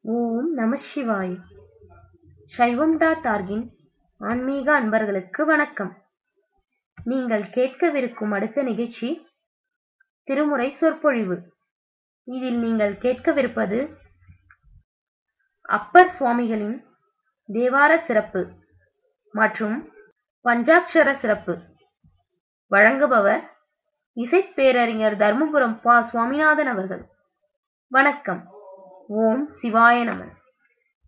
ஓம் நம சிவாய சைவம் டாட் ஆர்கின் ஆன்மீக அன்பர்களுக்கு வணக்கம் நீங்கள் கேட்கவிருக்கும் அடுத்த நிகழ்ச்சி திருமுறை சொற்பொழிவு இதில் நீங்கள் கேட்கவிருப்பது அப்பர் சுவாமிகளின் தேவார சிறப்பு மற்றும் பஞ்சாட்சர சிறப்பு வழங்குபவர் இசைப்பேரறிஞர் தர்மபுரம் பா சுவாமிநாதன் அவர்கள் வணக்கம் ஓம் சிவாய நமன்